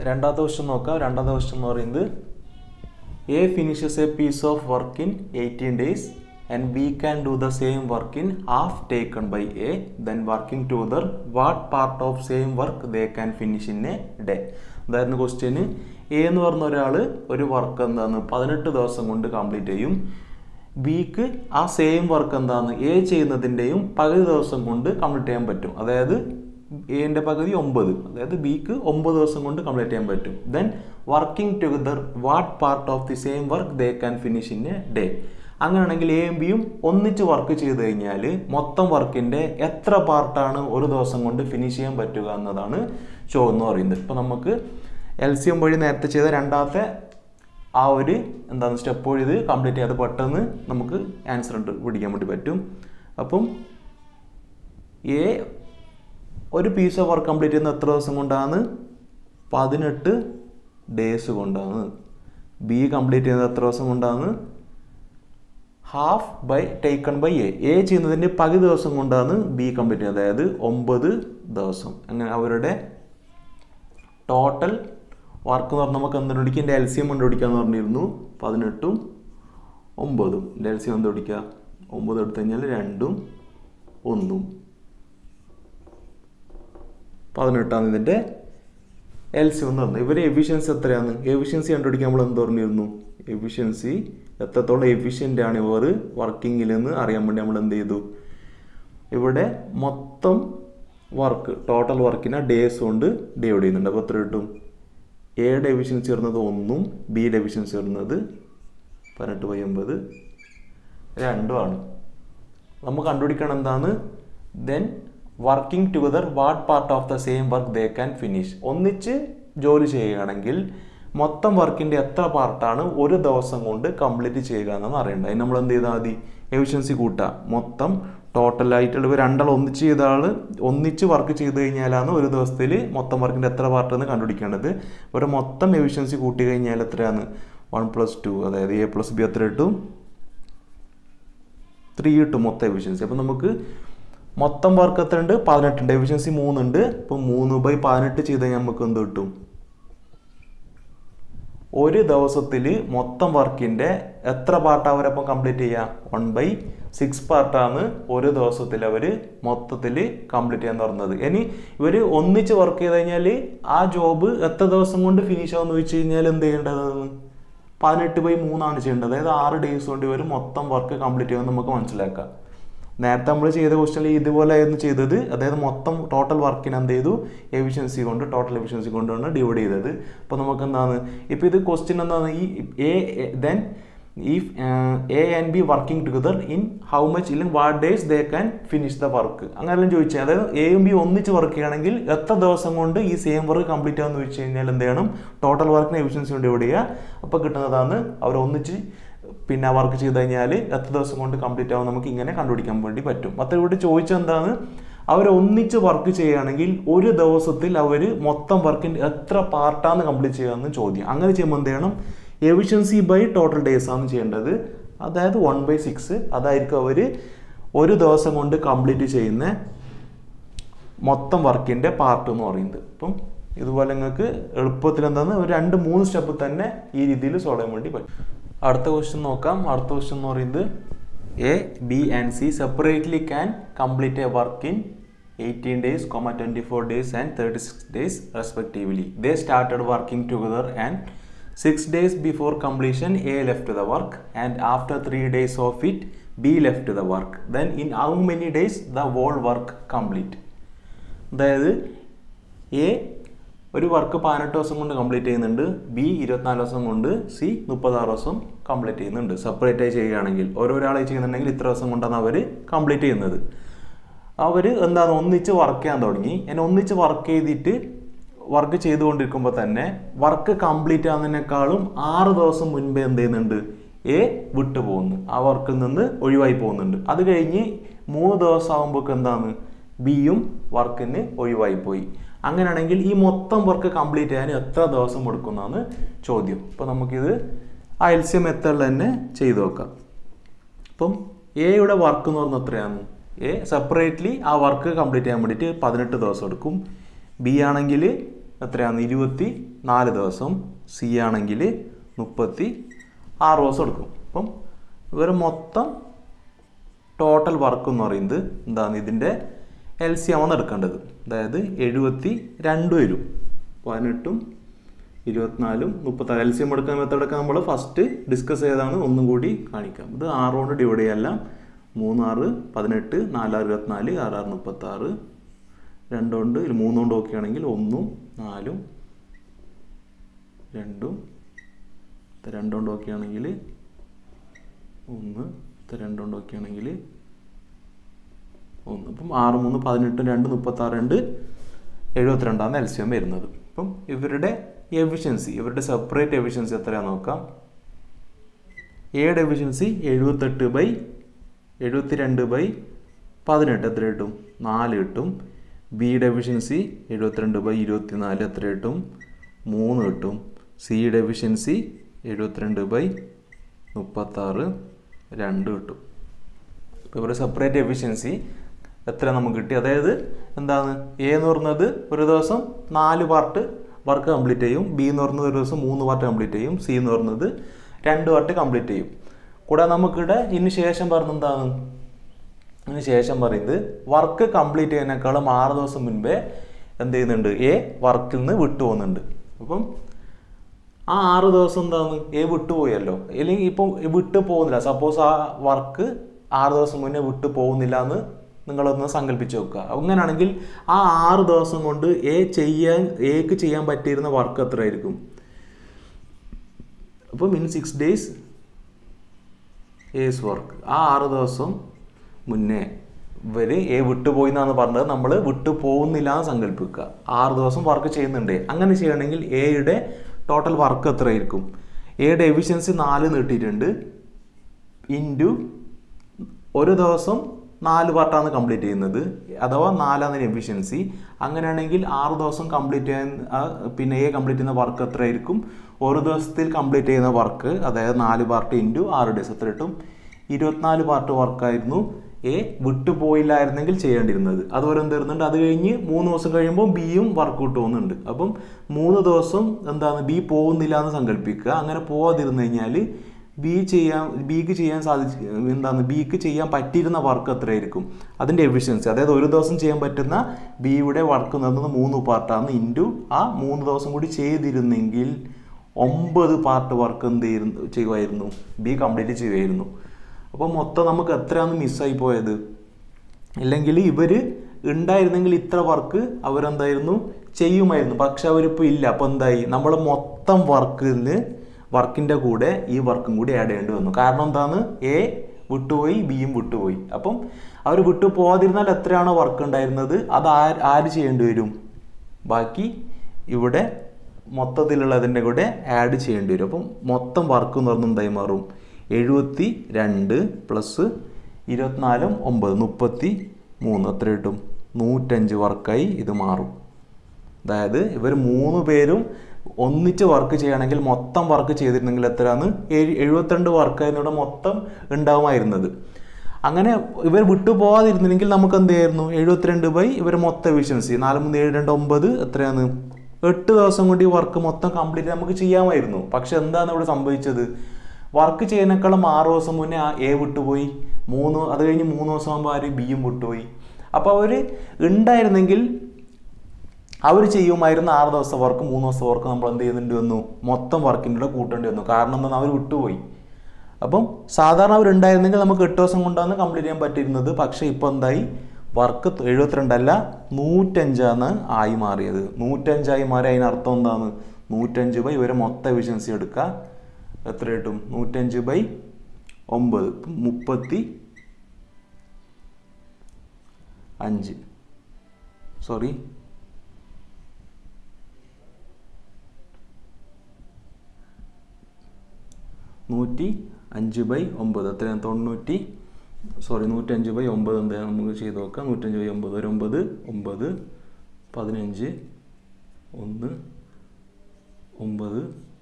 രണ്ടാമത്തെ ക്വസ്റ്റ്യൻ നോക്കാം രണ്ടാമത്തെ ക്വസ്റ്റ്യൻ എന്ന് പറയുന്നത് A finishes a piece of work in eighteen days and B can do the same work in half taken by A then working together what part of same work they can finish in a day അതായിരുന്നു ക്വസ്റ്റ്യന് A എന്ന് പറഞ്ഞ ഒരാൾ ഒരു work എന്താണ് പതിനെട്ട് ദിവസം കൊണ്ട് കംപ്ലീറ്റ് ചെയ്യും ബിക്ക് ആ സെയിം വർക്ക് എന്താണ് എ ചെയ്യുന്നതിൻ്റെയും പകുതി ദിവസം കൊണ്ട് കംപ്ലീറ്റ് ചെയ്യാൻ പറ്റും അതായത് എന്റെ പകുതി ഒമ്പത് അതായത് ബിക്ക് ഒമ്പത് ദിവസം കൊണ്ട് കംപ്ലീറ്റ് ചെയ്യാൻ പറ്റും then working together what part of the same work they can finish in a day അങ്ങനെയാണെങ്കിൽ എയും ബിയും ഒന്നിച്ച് വർക്ക് ചെയ്ത് കഴിഞ്ഞാൽ മൊത്തം വർക്കിന്റെ എത്ര പാർട്ടാണ് ഒരു ദിവസം കൊണ്ട് ഫിനിഷ് ചെയ്യാൻ പറ്റുക എന്നതാണ് ചോദ്യം എന്ന് പറയുന്നത് ഇപ്പം നമുക്ക് എൽ സി എം വഴി നേരത്തെ ചെയ്ത രണ്ടാമത്തെ ആ ഒരു എന്താണ് സ്റ്റെപ്പ് വഴി ഇത് കംപ്ലീറ്റ് ചെയ്യാതെ പെട്ടെന്ന് നമുക്ക് ആൻസർ ഉണ്ട് പിടിക്കാൻ വേണ്ടി പറ്റും അപ്പം എ ഒരു പീസ് ഓഫ് വർക്ക് കംപ്ലീറ്റ് ചെയ്യുന്ന എത്ര ദിവസം കൊണ്ടാണ് പതിനെട്ട് ഡേയ്സ് കൊണ്ടാണ് ബി കംപ്ലീറ്റ് ചെയ്യുന്നത് എത്ര ദിവസം കൊണ്ടാണ് half by taken by A A ചെയ്യുന്നതിൻ്റെ പകുതി ദിവസം കൊണ്ടാണ് ബി കംപ്ലീറ്റ് ചെയ്യുന്നത് അതായത് ഒമ്പത് ദിവസം അങ്ങനെ അവരുടെ ടോട്ടൽ വർക്ക് എന്ന് പറഞ്ഞാൽ നമുക്ക് എന്ത് കണ്ടുപിടിക്കുക എൻ്റെ എൽ സി എം കണ്ടുപിടിക്കാന്ന് പറഞ്ഞിരുന്നു പതിനെട്ടും ഒമ്പതും എൻ്റെ എൽ സി എം കണ്ടുപിടിക്കുക ഒമ്പത് എടുത്തു കഴിഞ്ഞാൽ രണ്ടും ഒന്നും പതിനെട്ടാണ് ഇതിൻ്റെ എൽ സി എന്ന് പറഞ്ഞത് ഇവരെ എഫിഷ്യൻസി എത്രയാണ് എഫിഷ്യൻസി കണ്ടുപിടിക്കാൻ നമ്മൾ എന്ത് പറഞ്ഞിരുന്നു എഫിഷ്യൻസി എത്രത്തോളം എഫിഷ്യൻ്റ് ആണ് ഇവർ വർക്കിങ്ങിൽ എന്ന് അറിയാൻ വേണ്ടി നമ്മൾ എന്ത് ചെയ്തു ഇവിടെ മൊത്തം വർക്ക് ടോട്ടൽ വർക്കിനെ ഡേയ്സ് കൊണ്ട് ഡിവൈഡ് ചെയ്യുന്നുണ്ട് അപ്പോൾ എത്ര കിട്ടും എയുടെ എഫിഷ്യൻസി വരുന്നത് ഒന്നും ബിയുടെ എഫിഷ്യൻസി വരുന്നത് പതിനെട്ട് ബൈ ഒമ്പത് രണ്ടുമാണ് നമുക്ക് കണ്ടുപിടിക്കണം എന്താണ് then working together what part of the same work they can finish ഒന്നിച്ച് ജോലി ചെയ്യുകയാണെങ്കിൽ മൊത്തം വർക്കിന്റെ എത്ര പാർട്ടാണ് ഒരു ദിവസം കൊണ്ട് കംപ്ലീറ്റ് ചെയ്യുക എന്നാണ് അറിയേണ്ടത് അതിന് നമ്മൾ എന്ത് ചെയ്താൽ മതി എഫിഷ്യൻസി കൂട്ടുക മൊത്തം ടോട്ടൽ ആയിട്ടുള്ള ഇവർ രണ്ടാൾ ഒന്നിച്ച് ചെയ്ത ആൾ ഒന്നിച്ച് വർക്ക് ചെയ്ത് കഴിഞ്ഞാലാണ് ഒരു ദിവസത്തിൽ മൊത്തം വർക്കിന്റെ എത്ര പാർട്ട് എന്ന് കണ്ടുപിടിക്കേണ്ടത് ഇവരുടെ മൊത്തം എഫിഷ്യൻസി കൂട്ടി കഴിഞ്ഞാൽ എത്രയാണ് വൺ പ്ലസ് ടു അതായത് എ പ്ലസ് ബി എത്ര കിട്ടും ത്രീ കിട്ടും മൊത്തം എഫിഷ്യൻസി അപ്പം നമുക്ക് മൊത്തം വർക്ക് എത്ര ഉണ്ട് പതിനെട്ടുണ്ട് എഫിഷ്യൻസി മൂന്നുണ്ട് ഇപ്പം മൂന്ന് ബൈ പതിനെട്ട് ചെയ്ത് കഴിഞ്ഞാൽ നമുക്ക് എന്ത് കിട്ടും ഒരു ദിവസത്തിൽ മൊത്തം വർക്കിന്റെ എത്ര പാർട്ട് അവരപ്പം കംപ്ലീറ്റ് ചെയ്യുക വൺ ബൈ സിക്സ് പാർട്ടാണ് ഒരു ദിവസത്തിൽ അവർ മൊത്തത്തിൽ കംപ്ലീറ്റ് ചെയ്യാൻ പറഞ്ഞത് ഇനി ഇവർ ഒന്നിച്ച് വർക്ക് ചെയ്ത് കഴിഞ്ഞാൽ ആ ജോബ് എത്ര ദിവസം കൊണ്ട് ഫിനിഷ് ആവുമെന്ന് വെച്ച് കഴിഞ്ഞാൽ എന്ത് ചെയ്യേണ്ടതെന്ന് പതിനെട്ട് ബൈ മൂന്നാണ് ചെയ്യേണ്ടത് അതായത് ആറ് ഡേയ്സ് കൊണ്ട് ഇവർ മൊത്തം വർക്ക് കംപ്ലീറ്റ് ചെയ്യുമെന്ന് നമുക്ക് മനസ്സിലാക്കാം നേരത്തെ നമ്മൾ ചെയ്ത ക്വസ്റ്റനിൽ ഇതുപോലെ ആയിരുന്നു ചെയ്തത് അതായത് മൊത്തം ടോട്ടൽ വർക്കിന് എന്ത് ചെയ്തു എഫിഷ്യൻസി കൊണ്ട് ടോട്ടൽ എഫിഷ്യൻസി കൊണ്ടാണ് ഡിവൈഡ് ചെയ്തത് അപ്പോൾ നമുക്ക് എന്താണ് ഇപ്പോൾ ഇത് ക്വസ്റ്റ്യൻ എന്താണ് ഈ A then if A and B working together in how much ഇല്ലെങ്കിൽ what days they can finish the work അങ്ങനെല്ലാം ചോദിച്ചാൽ അതായത് എയും ബി ഒന്നിച്ച് വർക്ക് ചെയ്യുകയാണെങ്കിൽ എത്ര ദിവസം കൊണ്ട് ഈ സെയിം വർക്ക് കംപ്ലീറ്റ് ആവുമെന്ന് ചോദിച്ചു കഴിഞ്ഞാൽ എന്ത് ചെയ്യണം ടോട്ടൽ വർക്കിന് എഫിഷ്യൻസി കൊണ്ട് ഡിവൈഡ് ചെയ്യുക അപ്പോൾ കിട്ടുന്നതാണ് അവർ ഒന്നിച്ച് പിന്നെ വർക്ക് ചെയ്ത് കഴിഞ്ഞാൽ എത്ര ദിവസം കൊണ്ട് കംപ്ലീറ്റ് ആവും നമുക്ക് ഇങ്ങനെ കണ്ടുപിടിക്കാൻ വേണ്ടി പറ്റും അപ്പോൾ ഇവിടെ ചോദിച്ചത് എന്താണ് അവർ ഒന്നിച്ച് വർക്ക് ചെയ്യുകയാണെങ്കിൽ ഒരു ദിവസത്തിൽ അവർ മൊത്തം വർക്കിൻ്റെ എത്ര പാർട്ടാണ് കംപ്ലീറ്റ് ചെയ്യുകയെന്ന് ചോദ്യം അങ്ങനെ ചെയ്യുമ്പോൾ എന്ത് ചെയ്യണം എഫിഷ്യൻസി ബൈ ടോട്ടൽ ഡേയ്സ് ആണ് ചെയ്യേണ്ടത് അതായത് വൺ ബൈ സിക്സ് അതായിരിക്കും അവർ ഒരു ദിവസം കൊണ്ട് കംപ്ലീറ്റ് ചെയ്യുന്ന മൊത്തം വർക്കിൻ്റെ പാർട്ട് എന്ന് പറയുന്നത് അപ്പം ഇതുപോലെ നിങ്ങൾക്ക് എളുപ്പത്തിൽ എന്താണ് ഒരു രണ്ട് മൂന്ന് സ്റ്റെപ്പ് തന്നെ ഈ രീതിയിൽ സോൾവ് ചെയ്യാൻ വേണ്ടി പറ്റും അടുത്ത ക്വസ്റ്റ്യൻ നോക്കാം അടുത്ത ക്വസ്റ്റ്യൻ എന്ന് പറയുന്നത് A B and C separately can complete a work in eighteen days comma twenty four days and thirty six days respectively they started working together and six days before completion A left the work and after three days of it B left the work then in how many days the whole work complete അതായത് A ഒരു work പതിനെട്ട് ദിവസം കൊണ്ട് complete ചെയ്യുന്നുണ്ട് B ഇരുപത്തിനാല് ദിവസം കൊണ്ട് C മുപ്പത്താറ് ദിവസം കംപ്ലീറ്റ് ചെയ്യുന്നുണ്ട് സെപ്പറേറ്റ് ആയി ചെയ്യുകയാണെങ്കിൽ ഓരോരാളെ ചെയ്യുന്നുണ്ടെങ്കിൽ ഇത്ര ദിവസം കൊണ്ടാണ് അവർ കംപ്ലീറ്റ് ചെയ്യുന്നത് അവർ എന്താണ് ഒന്നിച്ച് വർക്ക് ചെയ്യാൻ തുടങ്ങി ഞാൻ ഒന്നിച്ച് വർക്ക് ചെയ്തിട്ട് വർക്ക് ചെയ്തുകൊണ്ടിരിക്കുമ്പോൾ തന്നെ വർക്ക് കംപ്ലീറ്റ് ആകുന്നതിനേക്കാളും ആറ് ദിവസം മുൻപേ എന്ത് ചെയ്യുന്നുണ്ട് എ വിട്ടു പോകുന്നു ആ വർക്കിൽ നിന്ന് ഒഴിവായി പോകുന്നുണ്ട് അത് കഴിഞ്ഞ് മൂന്ന് ദിവസം ആകുമ്പോൾ എന്താണ് ബിയും വർക്കിന് ഒഴിവായി പോയി അങ്ങനെയാണെങ്കിൽ ഈ മൊത്തം വർക്ക് കംപ്ലീറ്റ് ചെയ്യാൻ എത്ര ദിവസം എടുക്കുന്നതാണ് ചോദ്യം അപ്പോൾ നമുക്കിത് ആ എൽ സി എം മെത്തേഡിൽ തന്നെ ചെയ്തു നോക്കാം അപ്പം എയുടെ വർക്ക് എന്ന് പറഞ്ഞാൽ എത്രയാണ് എ സെപ്പറേറ്റ്ലി ആ വർക്ക് കംപ്ലീറ്റ് ചെയ്യാൻ വേണ്ടിയിട്ട് പതിനെട്ട് ദിവസം എടുക്കും ബി ആണെങ്കിൽ എത്രയാണ് ഇരുപത്തി നാല് ദിവസം സി ആണെങ്കിൽ മുപ്പത്തി ആറ് ദിവസം എടുക്കും അപ്പം ഇവർ മൊത്തം ടോട്ടൽ വർക്ക് എന്ന് പറയുന്നത് എന്താണ് ഇതിൻ്റെ എൽ സി ആണ് എടുക്കേണ്ടത് അതായത് എഴുപത്തി രണ്ട് വരും പതിനെട്ടും ഇരുപത്തിനാലും മുപ്പത്താറ് എൽ സി എം എടുക്കുന്ന മെത്തേഡൊക്കെ നമ്മൾ ഫസ്റ്റ് ഡിസ്കസ് ചെയ്താണ് ഒന്നും കൂടി കാണിക്കാം ഇത് ആറ് കൊണ്ട് ഡിവൈഡ് ചെയ്യാം മൂന്നാറ് പതിനെട്ട് നാലാറ് ഇരുപത്തിനാല് ആറാറ് മുപ്പത്താറ് രണ്ട് കൊണ്ട് ഇതിൽ മൂന്ന് കൊണ്ട് നോക്കുകയാണെങ്കിൽ ഒന്നും നാലും രണ്ടും ഇത് രണ്ട് കൊണ്ട് നോക്കുകയാണെങ്കിൽ ഒന്ന് ഇത് രണ്ട് കൊണ്ട് നോക്കുകയാണെങ്കിൽ ഒന്ന് ഇപ്പം ആറ് മൂന്ന് പതിനെട്ട് രണ്ട് മുപ്പത്താറ് രണ്ട് എഴുപത്തിരണ്ടാണ് എൽ സി എം വരുന്നത് അപ്പം ഇവരുടെ എഫിഷ്യൻസി ഇവരുടെ സെപ്പറേറ്റ് എഫിഷ്യൻസി എത്രയാണെന്ന് നോക്കാം എയുടെ എഫിഷ്യൻസി എഴുപത്തെട്ട് ബൈ എഴുപത്തിരണ്ട് ബൈ പതിനെട്ട് എത്ര കിട്ടും നാല് കിട്ടും ബിയുടെ എഫിഷ്യൻസി എഴുപത്തിരണ്ട് ബൈ ഇരുപത്തിനാല് എത്ര കിട്ടും മൂന്ന് കിട്ടും സിയുടെ എഫിഷ്യൻസി എഴുപത്തിരണ്ട് ബൈ മുപ്പത്താറ് രണ്ട് കിട്ടും ഇപ്പോൾ ഇവരുടെ സെപ്പറേറ്റ് എഫിഷ്യൻസി എത്ര നമുക്ക് കിട്ടി അതായത് എന്താണ് എ എന്ന് പറയുന്നത് ഒരു ദിവസം നാല് പാർട്ട് വർക്ക് കംപ്ലീറ്റ് ചെയ്യും ബി എന്ന് പറയുന്നത് ഒരു ദിവസം മൂന്ന് പാർട്ട് കംപ്ലീറ്റ് ചെയ്യും സി എന്ന് പറയുന്നത് രണ്ട് പാർട്ട് കംപ്ലീറ്റ് ചെയ്യും കൂടാതെ നമുക്കിവിടെ ഇതിന് ശേഷം പറഞ്ഞ എന്താണ് അതിന് ശേഷം പറയുന്നത് വർക്ക് കംപ്ലീറ്റ് ചെയ്യുന്നതിനേക്കാളും ആറ് ദിവസം മുൻപേ എന്ത് ചെയ്യുന്നുണ്ട് എ വർക്കിൽ നിന്ന് വിട്ടു പോകുന്നുണ്ട് അപ്പം ആ ആറ് ദിവസം എന്താണ് എ വിട്ടുപോയല്ലോ അല്ലെങ്കിൽ ഇപ്പം വിട്ടു പോകുന്നില്ല സപ്പോസ് ആ വർക്ക് ആറ് ദിവസം മുന്നേ വിട്ടു പോകുന്നില്ല എന്ന് നിങ്ങളൊന്ന് സങ്കല്പിച്ച് നോക്കുക അങ്ങനെയാണെങ്കിൽ ആ ആറ് ദിവസം കൊണ്ട് എ ചെയ്യാൻ എക്ക് ചെയ്യാൻ പറ്റിയിരുന്ന വർക്ക് എത്രയായിരിക്കും അപ്പം in six days as work ആ ആറ് ദിവസം മുന്നേ ഇവർ എ വിട്ടുപോയി എന്നാണ് പറഞ്ഞത് നമ്മൾ വിട്ടു പോകുന്നില്ല എന്ന് സങ്കല്പിക്കുക ആറ് ദിവസം വർക്ക് ചെയ്യുന്നുണ്ട് അങ്ങനെ ചെയ്യണമെങ്കിൽ എയുടെ ടോട്ടൽ വർക്ക് എത്രയായിരിക്കും എയുടെ എഫിഷ്യൻസി നാല് നീട്ടിയിട്ടുണ്ട് ഇൻറ്റു ഒരു ദിവസം നാല് പാർട്ടാണ് കംപ്ലീറ്റ് ചെയ്യുന്നത് അഥവാ നാലാണ് എഫിഷ്യൻസി അങ്ങനെയാണെങ്കിൽ ആറ് ദിവസം കംപ്ലീറ്റ് ചെയ്യാൻ ആ, പിന്നെ എ കംപ്ലീറ്റ് ചെയ്യുന്ന വർക്ക് എത്രയായിരിക്കും ഒരു ദിവസത്തിൽ കംപ്ലീറ്റ് ചെയ്യുന്ന വർക്ക് അതായത് നാല് പാർട്ട് ഇൻറ്റു ആറ് ഡേയ്സ് എത്ര കിട്ടും ഇരുപത്തിനാല് പാർട്ട് വർക്കായിരുന്നു എ വിട്ടുപോയില്ലായിരുന്നെങ്കിൽ ചെയ്യേണ്ടിരുന്നത് അതുപോലെ എന്ത് വരുന്നുണ്ട് അത് കഴിഞ്ഞ് മൂന്ന് ദിവസം കഴിയുമ്പോൾ ബിയും വർക്ക് വിട്ട് പോകുന്നുണ്ട് അപ്പം മൂന്ന് ദിവസം എന്താണ് ബി പോകുന്നില്ല എന്ന് സങ്കല്പിക്കുക അങ്ങനെ പോവാതിരുന്നു കഴിഞ്ഞാൽ ബി ചെയ്യാൻ ബിക്ക് ചെയ്യാൻ സാധിച്ച എന്താണ് ബിക്ക് ചെയ്യാൻ പറ്റിയിരുന്ന വർക്ക് എത്രയായിരിക്കും അതിൻ്റെ എഫിഷ്യൻസി അതായത് ഒരു ദിവസം ചെയ്യാൻ പറ്റുന്ന ബിയുടെ വർക്ക് എന്ന് പറയുന്നത് മൂന്ന് പാർട്ടാണ് ഇൻറ്റു ആ മൂന്ന് ദിവസം കൂടി ചെയ്തിരുന്നെങ്കിൽ ഒമ്പത് പാർട്ട് വർക്ക് എന്ത് ചെയ്യുന്നു ചെയ്യുമായിരുന്നു ബി കംപ്ലീറ്റ് ചെയ്യുമായിരുന്നു അപ്പോൾ മൊത്തം നമുക്ക് എത്രയാണ് മിസ്സായി പോയത് ഇല്ലെങ്കിൽ ഇവർ ഉണ്ടായിരുന്നെങ്കിൽ ഇത്ര വർക്ക് അവരെന്തായിരുന്നു ചെയ്യുമായിരുന്നു പക്ഷെ അവരിപ്പോൾ ഇല്ല അപ്പോൾ എന്തായി നമ്മൾ മൊത്തം വർക്കിന് വർക്കിൻ്റെ കൂടെ ഈ വർക്കും കൂടി ആഡ് ചെയ്യേണ്ടി വന്നു കാരണം എന്താണ് എ വിട്ടുപോയി ബിയും വിട്ടുപോയി അപ്പം അവർ വിട്ടു പോകാതിരുന്നാൽ എത്രയാണോ വർക്ക് ഉണ്ടായിരുന്നത് അത് ആര് ആര് ചെയ്യേണ്ടി വരും ബാക്കി ഇവിടെ മൊത്തത്തിലുള്ളതിൻ്റെ കൂടെ ആഡ് ചെയ്യേണ്ടി വരും അപ്പം മൊത്തം വർക്ക് എന്ന് പറഞ്ഞാൽ എന്തായി മാറും എഴുപത്തി രണ്ട് പ്ലസ് ഇരുപത്തിനാലും ഒമ്പത് മുപ്പത്തി മൂന്ന് എത്ര കിട്ടും നൂറ്റഞ്ച് വർക്കായി ഇത് മാറും അതായത് ഇവർ മൂന്ന് പേരും ഒന്നിച്ച് വർക്ക് ചെയ്യണമെങ്കിൽ മൊത്തം വർക്ക് ചെയ്തിരുന്നെങ്കിൽ എത്രയാണ് ഏഴ് എഴുപത്തിരണ്ട് വർക്കായിരുന്നു ഇവിടെ മൊത്തം ഉണ്ടാവുമായിരുന്നത് അങ്ങനെ ഇവർ വിട്ടു പോകാതിരുന്നെങ്കിൽ നമുക്ക് എന്ത് ചെയ്യായിരുന്നു എഴുപത്തിരണ്ട് ബൈ ഇവർ മൊത്തം എഫിഷ്യൻസി നാല് മൂന്ന് ഏഴ് രണ്ട് ഒമ്പത് എത്രയാണ് എട്ട് ദിവസം കൊണ്ട് ഈ വർക്ക് മൊത്തം കംപ്ലീറ്റ് നമുക്ക് ചെയ്യാമായിരുന്നു പക്ഷെ എന്താണ് ഇവിടെ സംഭവിച്ചത് വർക്ക് ചെയ്യുന്നേക്കാളും ആറ് ദിവസം മുന്നേ ആ എ വിട്ടുപോയി മൂന്ന് അത് കഴിഞ്ഞ് മൂന്ന് ദിവസം ആകുമ്പോൾ ആര് ബിയും വിട്ടുപോയി അപ്പോൾ അവർ ഉണ്ടായിരുന്നെങ്കിൽ അവർ ചെയ്യുമായിരുന്ന ആറ് ദിവസത്തെ വർക്ക് മൂന്ന് ദിവസത്തെ വർക്ക് നമ്മൾ എന്ത് ചെയ്യുന്നുണ്ട് വന്നു മൊത്തം വർക്കിൻ്റെ കൂടെ കൂട്ടേണ്ടി വന്നു കാരണം എന്താണ് അവർ വിട്ടുപോയി അപ്പം സാധാരണ അവരുണ്ടായിരുന്നെങ്കിൽ നമുക്ക് എട്ട് ദിവസം കൊണ്ടാണ് കംപ്ലീറ്റ് ചെയ്യാൻ പറ്റിയിരുന്നത് പക്ഷേ ഇപ്പോൾ എന്തായി വർക്ക് എഴുപത്തിരണ്ടല്ല നൂറ്റഞ്ചാണ് ആയി മാറിയത് നൂറ്റഞ്ചായി മാറി അതിനർത്ഥം എന്താണ് നൂറ്റഞ്ച് ബൈ ഇവരെ മൊത്തം എഫിഷ്യൻസി എടുക്കുക എത്ര കിട്ടും നൂറ്റഞ്ച് ബൈ ഒമ്പത് ഇപ്പം മുപ്പത്തി അഞ്ച് സോറി നൂറ്റി അഞ്ച് ബൈ ഒമ്പത് എത്രയാണ് തൊണ്ണൂറ്റി സോറി നൂറ്റഞ്ച് ബൈ ഒമ്പത് എന്താ നമുക്ക് ചെയ്ത് നോക്കാം നൂറ്റഞ്ച് ബൈ ഒമ്പത് ഒരു ഒമ്പത് ഒമ്പത് പതിനഞ്ച് ഒന്ന് ഒമ്പത്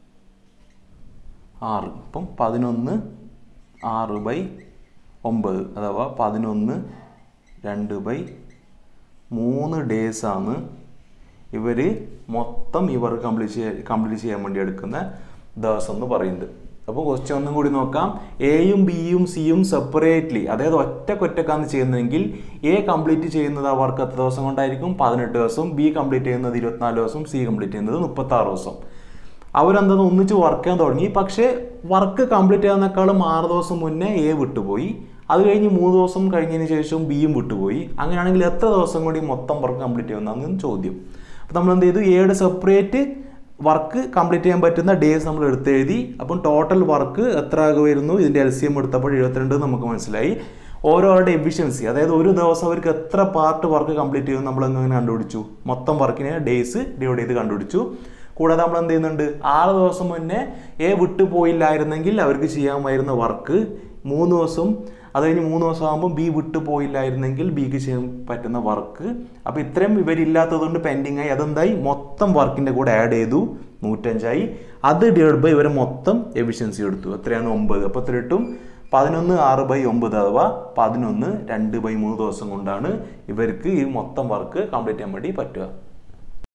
ആറ് ഇപ്പം പതിനൊന്ന് ആറ് ബൈ ഒമ്പത് അഥവാ പതിനൊന്ന് രണ്ട് ബൈ മൂന്ന് ഡേയ്സാണ് ഇവർ മൊത്തം ഇവർ കംപ്ലീറ്റ് ചെയ്യാൻ കംപ്ലീറ്റ് ചെയ്യാൻ വേണ്ടി എടുക്കുന്ന ദിവസം എന്ന് പറയുന്നത് അപ്പോൾ ക്വസ്റ്റ്യൻ ഒന്നും കൂടി നോക്കാം എയും ബിയും സിയും സെപ്പറേറ്റ്ലി അതായത് ഒറ്റക്കൊറ്റക്കാണ് ചെയ്യുന്നതെങ്കിൽ എ കംപ്ലീറ്റ് ചെയ്യുന്നത് ആ വർക്ക് എത്ര ദിവസം കൊണ്ടായിരിക്കും പതിനെട്ട് ദിവസം ബി കംപ്ലീറ്റ് ചെയ്യുന്നത് ഇരുപത്തിനാല് ദിവസം സി കംപ്ലീറ്റ് ചെയ്യുന്നത് മുപ്പത്താറ് ദിവസം അവരെന്താന്ന് ഒന്നിച്ച് വർക്ക് ചെയ്യാൻ തുടങ്ങി പക്ഷേ വർക്ക് കംപ്ലീറ്റ് ചെയ്യാനേക്കാളും ആറ് ദിവസം മുന്നേ എ വിട്ടുപോയി അത് കഴിഞ്ഞ് മൂന്ന് ദിവസം കഴിഞ്ഞതിന് ശേഷം ബിയും വിട്ടുപോയി അങ്ങനെയാണെങ്കിൽ എത്ര ദിവസം കൂടി മൊത്തം വർക്ക് കംപ്ലീറ്റ് ചെയ്യുന്നതാണ് ചോദ്യം അപ്പോൾ നമ്മൾ എന്ത് ചെയ്തു എയുടെ സെപ്പറേറ്റ് വർക്ക് കംപ്ലീറ്റ് ചെയ്യാൻ പറ്റുന്ന ഡേയ്സ് നമ്മൾ എടുത്തെഴുതി അപ്പം ടോട്ടൽ വർക്ക് എത്ര വരുന്നു ഇതിൻ്റെ എൽ സി എം എടുത്തപ്പോൾ എഴുപത്തിരണ്ട് നമുക്ക് മനസ്സിലായി ഓരോരുടെ എഫിഷ്യൻസി അതായത് ഒരു ദിവസം അവർക്ക് എത്ര പാർട്ട് വർക്ക് കംപ്ലീറ്റ് ചെയ്യും നമ്മൾ എങ്ങനെ കണ്ടുപിടിച്ചു മൊത്തം വർക്കിനെ ഡേയ്സ് ഡിവൈഡ് ചെയ്ത് കണ്ടുപിടിച്ചു കൂടാതെ നമ്മൾ എന്ത് ചെയ്യുന്നുണ്ട് ആറ് ദിവസം മുന്നേ എ വിട്ടു പോയില്ലായിരുന്നെങ്കിൽ അവർക്ക് ചെയ്യാമായിരുന്ന വർക്ക് മൂന്ന് ദിവസം അത് കഴിഞ്ഞ് മൂന്ന് ദിവസം ആകുമ്പോൾ ബി വിട്ടു പോയില്ലായിരുന്നെങ്കിൽ ബിക്ക് ചെയ്യാൻ പറ്റുന്ന വർക്ക് അപ്പോൾ ഇത്രയും ഇവരില്ലാത്തതുകൊണ്ട് പെൻഡിങ് ആയി അതെന്തായി മൊത്തം വർക്കിൻ്റെ കൂടെ ആഡ് ചെയ്തു നൂറ്റഞ്ചായി അത് ഡിവൈഡ് ബൈ ഇവരെ മൊത്തം എഫിഷ്യൻസി എടുത്തു എത്രയാണ് ഒമ്പത് അപ്പോൾ എത്ര കിട്ടും പതിനൊന്ന് ആറ് ബൈ ഒമ്പത് അഥവാ പതിനൊന്ന് രണ്ട് ബൈ മൂന്ന് ദിവസം കൊണ്ടാണ് ഇവർക്ക് ഈ മൊത്തം വർക്ക് കംപ്ലീറ്റ് ചെയ്യാൻ വേണ്ടി പറ്റുക